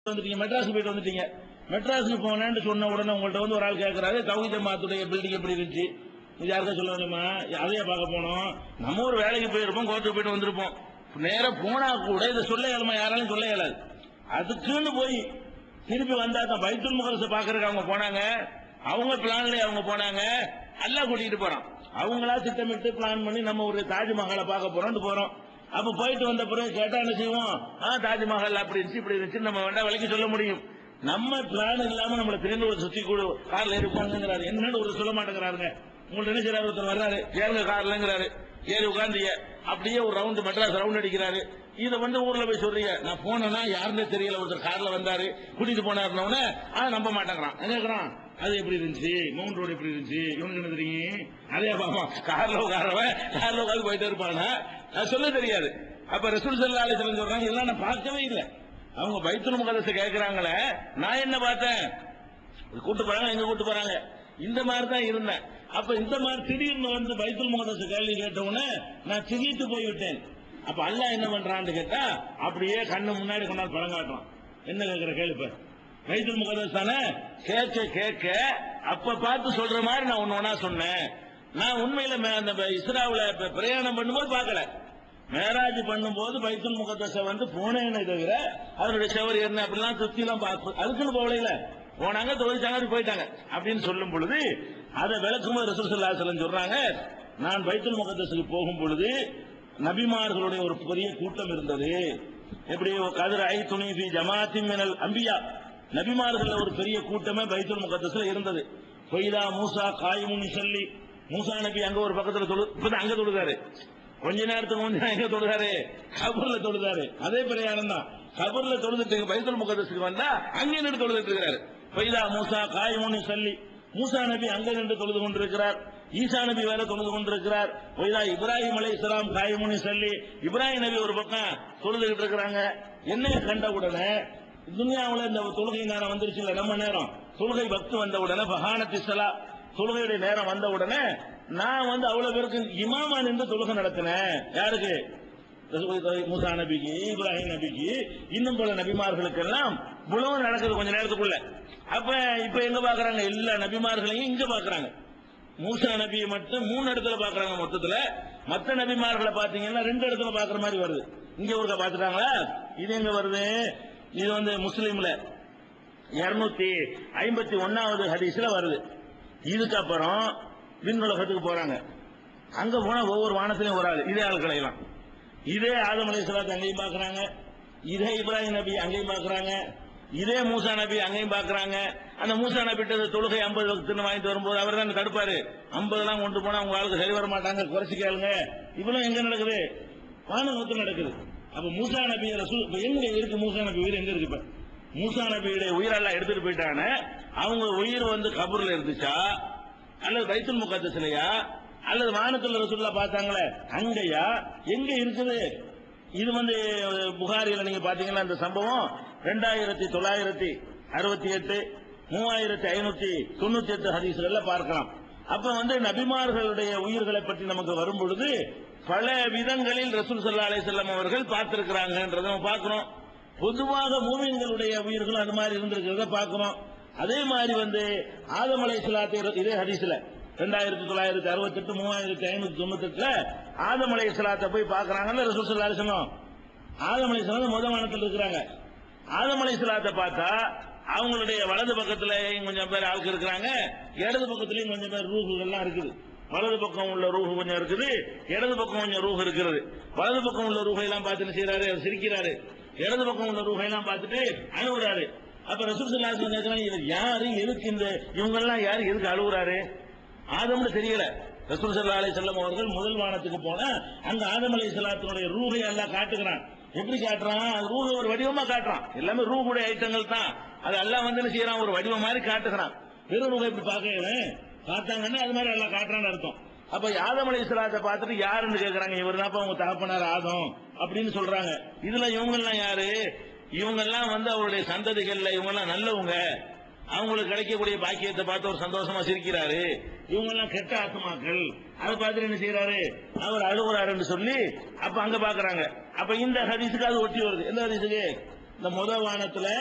வந்துட்டீங்க மெட்ராஸ் போயிட்டு வந்துட்டீங்க மெட்ராஸுக்கு போனேன்னு சொன்ன உடனே உங்கள்ட்ட வந்து ஒரு ஆள் கேட்கறாரு தௌஹீத் ஜமாத்துடைய பில்டிங் எப்படி இருந்துச்சு இது யாருக்கா சொல்ல வேணுமா அதையே பார்க்க போனோம் நம்ம ஒரு வேலைக்கு போயிருப்போம் கோர்ட்டுக்கு போயிட்டு வந்திருப்போம் நேரா போனா கூட இதை சொல்ல இயலுமா யாராலும் சொல்ல இயலாது அதுக்குன்னு போய் திருப்பி வந்தா தான் பைத்துல் முகரச பாக்குறதுக்கு அவங்க போனாங்க அவங்க பிளான்லயே அவங்க போனாங்க எல்லாம் கூட்டிட்டு போறான் அவங்களா திட்டமிட்டு பிளான் பண்ணி நம்ம ஒரு தாஜ்மஹாலை பார்க்க போறோம்னு போறோம் அப்ப போயிட்டு வந்த பிறகு கேட்டா என்ன செய்வோம் ஆ தாஜ்மஹால் அப்படி இருந்துச்சு இப்படி இருந்துச்சு நம்ம வேண்டாம் விலைக்கு சொல்ல முடியும் நம்ம பிளான் இல்லாம நம்மள திரும்பி ஒரு சுத்தி கூட கார்ல இருப்பாங்கிறாரு என்னன்னு ஒரு சொல்ல மாட்டேங்கிறாருங்க உங்கள்ட்ட என்ன செய்யறாரு ஒருத்தர் வர்றாரு ஏறுங்க கார்லங்கிறாரு ஏறி உட்கார்ந்தீங்க அப்படியே ஒரு ரவுண்ட் மெட்ராஸ் ரவுண்ட் அடிக்கிறாரு இத வந்து ஊர்ல போய் சொல்றீங்க நான் போனேன்னா யாருன்னே தெரியல ஒருத்தர் கார்ல வந்தாரு கூட்டிட்டு போனாருன்னு ஆ நம்ப மாட்டேங்கிறான் என்ன கேக்குறான் அது எப்படி இருந்துச்சு மவுண்ட் ரோடு எப்படி இருந்துச்சு இவனுக்கு என்ன தெரியும் அதே பாப்பா கார்ல உட்காரவன் கார்ல உட்காந்து போயிட்டே இருப்பானா அது சொல்ல தெரியாது அப்ப ரசூல் சல்லா அலிஸ்லாம் சொல்றாங்க இதெல்லாம் நான் பார்க்கவே இல்லை அவங்க பைத்துல் முகதத்தை கேட்கறாங்களே நான் என்ன பார்த்தேன் கூட்டு போறாங்க எங்க கூட்டு போறாங்க இந்த மாதிரி தான் இருந்தேன் அப்ப இந்த மாதிரி திடீர்னு வந்து பைத்துல் முகதத்தை கேள்வி கேட்ட உடனே நான் திடீர்த்து போய்விட்டேன் அப்ப அல்லாஹ் என்ன பண்றான்னு கேட்டா அப்படியே கண்ணு முன்னாடி கொண்டாந்து படம் காட்டுறான் என்ன கேட்கிற கேள்வி பாரு. பைத்துல் முகதஸ் தானே கேட்க கேட்க அப்ப பார்த்து சொல்ற மாதிரி நான் ஒன்னு ஒன்னா சொன்னேன் நான் உண்மையில மே- அந்த இஸ்ராவுல ப- பிரயாணம் பண்ணும்போது பார்க்கல மேராஜ் பண்ணும்போது பைத்துல் முகத்தஸ வந்து போனேன்னு தவிர அதனுடைய செவர் என்ன அப்படிலாம் சுத்தி எல்லாம் பார்த்து அதுக்குன்னு போகல போனாங்க தொழிற்சாங்க அப்படி போயிட்டாங்க அப்படின்னு சொல்லும் பொழுது அதை விளக்கும்போது ரசூல் ஸல்லல்லாஹு அலைஹி வஸல்லம் சொல்றாங்க நான் பைத்துல் முகத்தஸுக்கு போகும் பொழுது நபிமார்களுடைய ஒரு பெரிய கூட்டம் இருந்தது எப்படி கதிர ஐ துணிஃபி ஜமாத்தி மினல் அம்பியா நபிமார்கள் ஒரு பெரிய கூட்டமே பைத்துல் முகத்தஸ்ல இருந்தது கொய்தா மூசா காயிமுனி சொல்லி மூசா நபி அங்க ஒரு பக்கத்துல தொழு இப்பதான் அங்க தொழுதாரு கொஞ்ச நேரத்துக்கு முந்தைய எங்க தொழுதாரு கபூர்ல தொழுதாரு அதே பிரயாணம் தான் கபூர்ல தொழுதுட்டு பைத்துல் முகத்தஸுக்கு வந்தா அங்கே நின்று தொழுதுட்டு இருக்காரு கொய்தா மூசா காயிமுனி சொல்லி மூசா நபி அங்க நின்று தொழுது கொண்டிருக்கிறார் ஈசா நபி வேற தொழுது கொண்டிருக்கிறார் ஒய்தா இப்ராஹிம் அலை இஸ்லாம் காயமுனி சொல்லி இப்ராஹிம் நபி ஒரு பக்கம் தொழுதுகிட்டு இருக்கிறாங்க என்ன கண்ட உடனே துனியாவுல இந்த தொழுகை நேரம் வந்துருச்சு இல்ல நம்ம நேரம் தொழுகை பக்து வந்த உடனே பஹானத்தி சலா தொழுகையுடைய நேரம் வந்த உடனே நான் வந்து அவ்வளவு பேருக்கு இமாமா நின்று தொழுகை நடத்தினேன் யாருக்கு மூசா நபிக்கு இப்ராஹிம் நபிக்கு இன்னும் பல நபிமார்களுக்கெல்லாம் புலவு நடக்குது கொஞ்ச நேரத்துக்குள்ள அப்ப இப்ப எங்க பாக்குறாங்க எல்லா நபிமார்களையும் இங்க பாக்குறாங்க மூசா நபியை மட்டும் மூணு இடத்துல பாக்குறாங்க மொத்தத்துல மத்த நபிமார்களை பாத்தீங்கன்னா ரெண்டு இடத்துல பாக்குற மாதிரி வருது இங்க ஒருக்க பாத்துட்டாங்களா இது எங்க வருது இது வந்து முஸ்லீம்ல இருநூத்தி ஐம்பத்தி ஒன்னாவது ஹதீஸ்ல வருது இதுக்கப்புறம் விண்ணுலகத்துக்கு போறாங்க அங்க போனா ஒவ்வொரு வானத்திலையும் ஒரு ஆள் இதே ஆட்களை எல்லாம் இதே ஆதம் அலை அங்கேயும் பாக்குறாங்க இதே இப்ராஹிம் நபி அங்கேயும் பாக்குறாங்க இதே மூசா நபி அங்கேயும் பாக்குறாங்க அந்த மூசா நபி தொழுகை ஐம்பது வகுத்துன்னு வாங்கிட்டு வரும்போது அவர் தான் தடுப்பாரு ஐம்பது எல்லாம் கொண்டு போனா உங்க ஆளுக்கு சரி வர மாட்டாங்க குறைச்சு கேளுங்க இவ்வளவு எங்க நடக்குது வானகத்தில் நடக்குது அப்ப மூசா நபி ரசூல் இப்ப எங்க இருக்கு மூசா நபி உயிர் எங்க இருக்கு இப்ப மூசா நபியுடைய உயிரெல்லாம் எடுத்துட்டு போயிட்டாங்க அவங்க உயிர் வந்து கபூர்ல இருந்துச்சா அல்லது பைத்துல் முகத்தசிலையா அல்லது வானத்துல ரசூல்லா பார்த்தாங்களே அங்கயா எங்க இருக்குது இது வந்து புகாரில நீங்க பாத்தீங்கன்னா இந்த சம்பவம் ரெண்டாயிரத்தி தொள்ளாயிரத்தி அறுபத்தி எட்டு மூவாயிரத்தி ஐநூத்தி தொண்ணூத்தி எட்டு ஹதீஸ்ல பார்க்கலாம் அப்ப வந்து நபிமார்களுடைய உயிர்களை பற்றி நமக்கு வரும் பொழுது பல விதங்களில் ரசூல் சல்லா அலிசல்லாம் அவர்கள் பார்த்திருக்கிறாங்கன்றதை நம்ம பார்க்கிறோம் பொதுவாக மூமின்களுடைய உயிர்களும் அது மாதிரி இருந்திருக்கிறத பார்க்கிறோம் அதே மாதிரி வந்து ஆதம் அலை இதே ஹதீஸ்ல ரெண்டாயிரத்தி தொள்ளாயிரத்தி அறுபத்தி எட்டு மூவாயிரத்தி ஐநூத்தி தொண்ணூத்தி எட்டுல ஆதம் அலை போய் பாக்குறாங்கல்ல ரசூல் சல்லா அலிசல்லாம் ஆதம் அலை முத வானத்தில் இருக்கிறாங்க ஆதம் அலை பார்த்தா அவங்களுடைய வலது பக்கத்துல கொஞ்சம் பேர் ஆளுக்கு இருக்கிறாங்க இடது பக்கத்துலயும் கொஞ்சம் பேர் ரூகுகள்லாம் இருக்குது வலது பக்கம் உள்ள ரூஹு கொஞ்சம் இருக்குது இடது பக்கம் கொஞ்சம் ரூஹ் இருக்கிறது வலது பக்கம் உள்ள ரூஹை எல்லாம் பார்த்து என்ன செய்யறாரு அவர் சிரிக்கிறாரு இடது பக்கம் உள்ள ரூஹை எல்லாம் பார்த்துட்டு அழுகுறாரு அப்ப ரசூல் சல்லா கேட்கிறாங்க இது யாரு எதுக்கு இந்த இவங்க எல்லாம் யாரு எதுக்கு அழுகுறாரு ஆதம்னு தெரியல ரசூல் சல்லா அலி செல்லம் அவர்கள் முதல் வானத்துக்கு போனா அங்க ஆதம் அலி சலாத்தினுடைய ரூஹை எல்லாம் காட்டுகிறான் எப்படி காட்டுறான் அது ரூஹ ஒரு வடிவமா காட்டுறான் எல்லாமே ரூஹுடைய ஐட்டங்கள் தான் அது எல்லாம் வந்து என்ன செய்யறான் ஒரு வடிவம் மாதிரி காட்டுகிறான் வெறும் ரூஹை இப்படி பார்க்கல பார்த்தாங்கன்னா அது மாதிரி எல்லாம் காட்டுறான்னு அர்த்தம் அப்ப ஆதம் அலி சலாத்தை பார்த்துட்டு யாருன்னு கேக்குறாங்க இவர் தான் உங்க தகப்பனார் ஆதம் அப்படின்னு சொல்றாங்க இதுல இவங்க எல்லாம் யாரு இவங்க எல்லாம் வந்து அவருடைய சந்ததிகள்ல இவங்க எல்லாம் நல்லவங்க அவங்களுக்கு கிடைக்கக்கூடிய பாக்கியத்தை பார்த்து ஒரு சந்தோஷமா சிரிக்கிறாரு இவங்க எல்லாம் கெட்ட ஆத்மாக்கள் அதை பார்த்துட்டு என்ன செய்யறாரு அவர் அழுகுறாருன்னு சொல்லி அப்ப அங்க பாக்குறாங்க அப்ப இந்த ஹதீஸுக்கு அது ஒட்டி வருது எந்த ஹதீஸுக்கு இந்த முத வானத்துல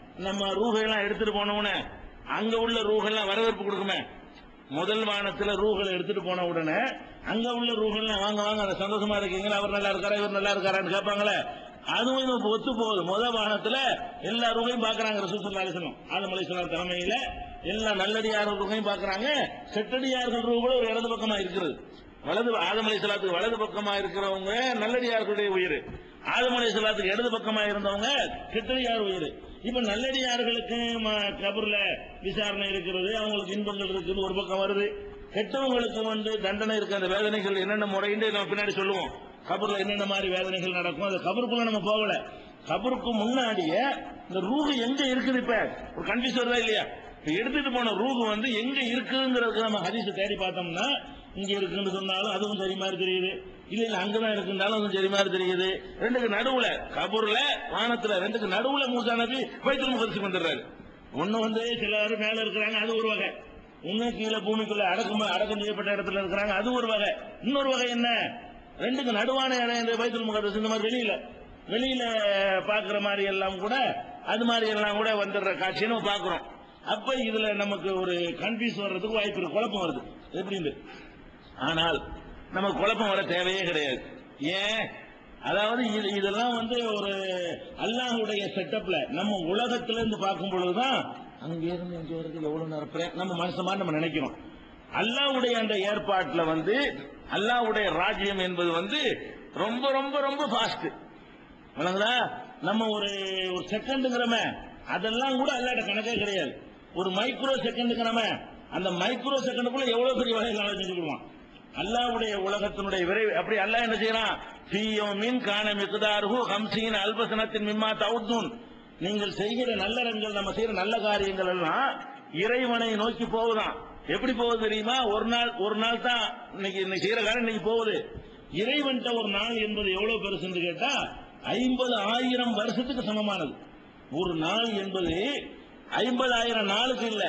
நம்ம ரூஹெல்லாம் எடுத்துட்டு போனவுடனே அங்க உள்ள ரூஹெல்லாம் வரவேற்பு கொடுக்குமே முதல் வானத்துல ரூகளை எடுத்துட்டு போன உடனே அங்க உள்ள ரூஹெல்லாம் வாங்க வாங்க அந்த சந்தோஷமா இருக்கீங்களா அவர் நல்லா இருக்காரா இவர் நல்லா இருக்காரான்னு கேட்பாங்களே அதுவும் இது ஒத்து போகுது முதல் வானத்துல எல்லா ரூகையும் பாக்குறாங்க ரசூசல்லா அலிசனம் ஆதம் அலிஸ்லாம் தலைமையில எல்லா நல்லடியார்கள் ரூகையும் பாக்குறாங்க செட்டடியார்கள் ரூ கூட ஒரு இடது பக்கமா இருக்கிறது வலது ஆதம் அலிஸ்லாத்துக்கு வலது பக்கமா இருக்கிறவங்க நல்லடியார்களுடைய உயிர் ஆதம் அலிஸ்லாத்துக்கு இடது பக்கமா இருந்தவங்க கெட்டடியார் உயிர் இப்ப நல்லடியார்களுக்கு ம- கபர்ல விசாரணை இருக்கிறது அவங்களுக்கு இன்பங்கள் இருக்குது ஒரு பக்கம் வருது கெட்டவங்களுக்கு வந்து தண்டனை இருக்கு அந்த வேதனைகள் என்னென்ன முறைன்னு நம்ம பின்னாடி சொல்லுவோம் கபர்ல என்னென்ன மாதிரி வேதனைகள் நடக்கும் அது கபருக்குள்ள நம்ம போகல கபருக்கு முன்னாடியே இந்த ரூஹு எங்க இருக்குது இப்ப ஒரு கன்ஃபியூஸ் வருதா இல்லையா இப்ப எடுத்துட்டு போன ரூஹு வந்து எங்க இருக்குங்கிறதுக்கு நம்ம ஹதீஸ் தேடி பார்த்தோம்னா இங்க இருக்குன்னு சொன்னாலும் அதுவும் சரி மாதிரி தெரியுது இல்ல இல்ல அங்கதான் இருக்குன்னாலும் அதுவும் சரி மாதிரி தெரியுது ரெண்டுக்கு நடுவுல கபூர்ல வானத்துல ரெண்டுக்கு நடுவுல மூசா நபி பைத்தல் முகத்துக்கு வந்துடுறாரு ஒண்ணு வந்து சிலர் மேல இருக்கிறாங்க அது ஒரு வகை இன்னும் கீழே பூமிக்குள்ள அடக்கம் அடக்கம் செய்யப்பட்ட இடத்துல இருக்கிறாங்க அது ஒரு வகை இன்னொரு வகை என்ன ரெண்டுக்கு நடுவான இடம் இந்த பைத்தல் முகத்தஸ் இந்த மாதிரி வெளியில வெளியில பாக்குற மாதிரி எல்லாம் கூட அது மாதிரி எல்லாம் கூட வந்துடுற காட்சியை நம்ம பாக்குறோம் அப்ப இதுல நமக்கு ஒரு கன்ஃபியூஸ் வர்றதுக்கு வாய்ப்பு இருக்கு குழப்பம் வருது எப்படின்னு ஆனால் நமக்கு குழப்பம் வர தேவையே கிடையாது ஏன் அதாவது இது இதெல்லாம் வந்து ஒரு அல்லாஹ்வுடைய செட்டப்ல நம்ம உலகத்துல இருந்து பார்க்கும் பொழுதுதான் அங்க இருந்து இங்க வரைக்கும் எவ்வளவு நேரம் பிரே- நம்ம மனசு மாதிரி நம்ம நினைக்கிறோம் அல்லாஹ்வுடைய அந்த ஏற்பாட்டுல வந்து அல்லாஹ்வுடைய ராஜ்யம் என்பது வந்து ரொம்ப ரொம்ப ரொம்ப ஃபாஸ்ட் விளங்குதா நம்ம ஒரு ஒரு செகண்டுங்கிறமே அதெல்லாம் கூட அல்லாட்ட கணக்கே கிடையாது ஒரு மைக்ரோ செகண்டுங்கிறமே அந்த மைக்ரோ செகண்டுக்குள்ள எவ்வளவு பெரிய வகையில் நாளை செஞ்சுக்கிடுவான் அல்லாவுடைய உலகத்தினுடைய விரைவு அப்படி அல்லாஹ் என்ன செய்யறான் பியோமின் காண மிகுதாருகு ஹம்சீன் அல்பசனத்தின் மிம்மா தவுத்தூன் நீங்கள் செய்கிற நல்லறங்கள் நம்ம செய்யற நல்ல காரியங்கள் எல்லாம் இறைவனை நோக்கி போகுதாம் எப்படி போகுது தெரியுமா ஒரு நாள் ஒரு நாள் தான் இன்னைக்கு இன்னைக்கு செய்யற காரியம் இன்னைக்கு போகுது இறைவன்ட்ட ஒரு நாள் என்பது எவ்வளவு பெருசுன்னு கேட்டா ஐம்பது ஆயிரம் வருஷத்துக்கு சமமானது ஒரு நாள் என்பது ஐம்பதாயிரம் நாளுக்கு இல்ல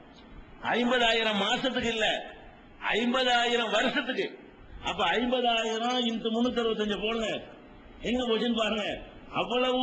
ஐம்பதாயிரம் மாசத்துக்கு இல்ல ஐம்பதாயிரம் வருஷத்துக்கு அப்ப ஐம்பதாயிரம் இன்ட்டு முன்னூத்தி அறுபத்தஞ்சு போடுங்க எங்க போச்சுன்னு பாருங்க அவ்வளவு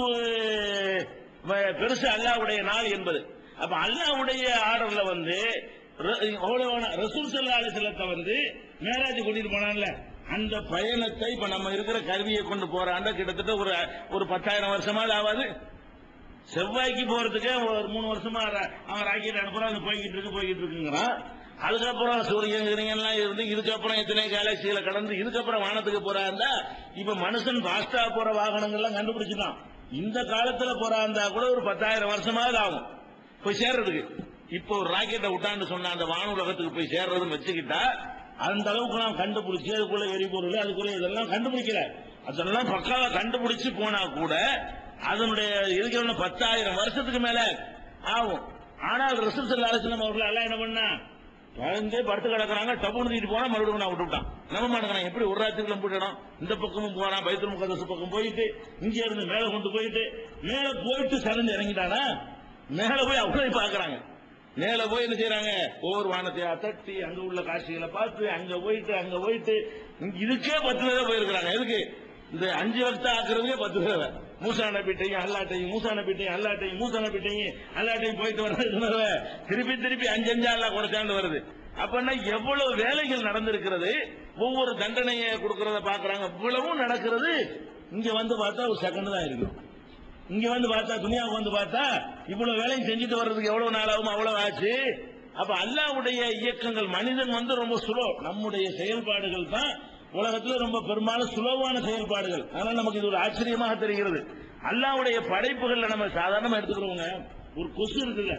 வ- பெருசு அல்லாவுடைய நாள் என்பது அப்ப அல்லாவுடைய ஆர்டர்ல வந்து ர- எவ்வளவு ரசூல் சல்லா அலிசல்லத்தை வந்து மேராஜ் கூட்டிட்டு போனான்ல அந்த பயணத்தை இப்ப நம்ம இருக்கிற கருவியை கொண்டு போறாண்ட கிட்டத்தட்ட ஒரு ஒரு பத்தாயிரம் வருஷமாவது ஆகாது செவ்வாய்க்கு போறதுக்கே ஒரு மூணு வருஷமா ர- அவன் ராக்கெட் அனுப்புறான் அது போய்கிட்டு இருக்கு போய்கிட்டு இருக்குங்கிறான் அதுக்கப்புறம் சூரியன் கிரகங்கள் எல்லாம் இருந்து இதுக்கப்புறம் எத்தனை கேலக்சிகளை கடந்து இதுக்கப்புறம் வானத்துக்கு போறாருந்தா இப்ப மனுஷன் பாஸ்டா போற வாகனங்கள்லாம் கண்டுபிடிச்சிட்டான் இந்த காலத்துல போறாந்தா கூட ஒரு பத்தாயிரம் வருஷமாவது ஆகும் போய் சேர்றதுக்கு இப்போ ஒரு ராக்கெட்டை விட்டான்னு சொன்ன அந்த வானுலகத்துக்கு போய் சேர்றதுன்னு வச்சுக்கிட்டா அந்த அளவுக்கு நான் கண்டுபிடிச்சு அதுக்குள்ள எரிபொருள் அதுக்குள்ள இதெல்லாம் கண்டுபிடிக்கல அதெல்லாம் பக்காவா கண்டுபிடிச்சு போனா கூட அதனுடைய இருக்கிற பத்தாயிரம் வருஷத்துக்கு மேல ஆகும் ஆனால் ரிசல்ட் அலிஸ்லாம் அவர்கள் எல்லாம் என்ன பண்ணா பயந்தே படுத்து கிடக்குறாங்க டப்புன்னு தூக்கிட்டு போனா மறுபடியும் நான் விட்டுவிட்டான் நம்ப மாட்டேங்கிறான் எப்படி ஒரு ராத்திரிக்குள்ள போயிடணும் இந்த பக்கமும் போறான் பைத்தல் முகதசு பக்கம் போயிட்டு இங்க இருந்து மேல கொண்டு போயிட்டு மேல போயிட்டு சரிஞ்சு இறங்கிட்டானா மேல போய் அவ்வளவு பாக்குறாங்க மேல போய் என்ன செய்யறாங்க ஒவ்வொரு வானத்தையா தட்டி அங்க உள்ள காட்சிகளை பார்த்து அங்க போயிட்டு அங்க போயிட்டு இங்க இதுக்கே பத்து தடவை போயிருக்கிறாங்க எதுக்கு இந்த அஞ்சு வருஷம் ஆக்குறதுக்கே பத்து தடவை மூசா நபிட்டையும் அல்லாட்டையும் மூசா நபிட்டையும் அல்லாட்டையும் மூசா நபிட்டையும் அல்லாட்டையும் போயிட்டு வர்றது திருப்பி திருப்பி அஞ்சு அஞ்சா அல்லா குறைச்சாண்டு வருது அப்பன்னா எவ்வளவு வேலைகள் நடந்திருக்கிறது ஒவ்வொரு தண்டனையை கொடுக்கறத பாக்குறாங்க இவ்வளவும் நடக்கிறது இங்க வந்து பார்த்தா ஒரு செகண்ட் தான் இருக்கும் இங்க வந்து பார்த்தா துணியாவுக்கு வந்து பார்த்தா இவ்வளவு வேலையும் செஞ்சுட்டு வர்றதுக்கு எவ்வளவு நாள் ஆகும் அவ்வளவு ஆச்சு அப்ப அல்லாவுடைய இயக்கங்கள் மனிதன் வந்து ரொம்ப சுலோ நம்முடைய செயல்பாடுகள் தான் உலகத்துல ரொம்ப பெரும்பாலும் சுலோவான செயல்பாடுகள் அதனால நமக்கு இது ஒரு ஆச்சரியமாக தெரிகிறது அல்லாவுடைய படைப்புகள்ல நம்ம சாதாரணமா எடுத்துக்கிறோங்க ஒரு கொசு இருக்குல்ல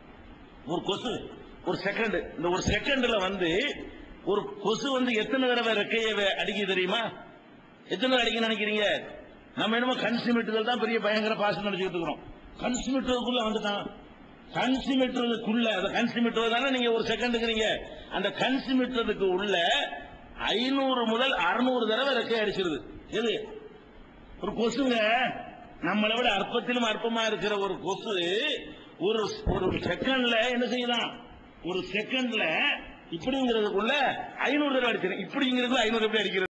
ஒரு கொசு ஒரு செகண்ட் இந்த ஒரு செகண்ட்ல வந்து ஒரு கொசு வந்து எத்தனை தடவை ரெக்கையை வே- அடிக்குது தெரியுமா எத்தனை தடவை அடிக்க நினைக்கிறீங்க நம்ம என்னமோ கன்சிமீட்டர்கள் தான் பெரிய பயங்கர பாசம் நினைச்சுட்டு இருக்கிறோம் கன்சிமீட்டருக்குள்ள வந்துட்டான் கன்சிமீட்டருக்குள்ள அந்த கன்சிமீட்டர் தானே நீங்க ஒரு செகண்டுங்கிறீங்க அந்த கன்சிமீட்டருக்கு உள்ள ஐநூறு முதல் அறுநூறு தடவை ரெக்கை அடிச்சிருது எது ஒரு கொசுங்க நம்மளை விட அற்பத்திலும் அற்பமா இருக்கிற ஒரு கொசு ஒரு ஒரு செகண்ட்ல என்ன செய்யலாம் ஒரு செகண்ட்ல இப்படிங்கிறதுக்குள்ள ஐநூறு தடவை அடிச்சிடும் இப்படிங்கிறதுக்குள்ள ஐநூறு எப்படி அடிக்கிறது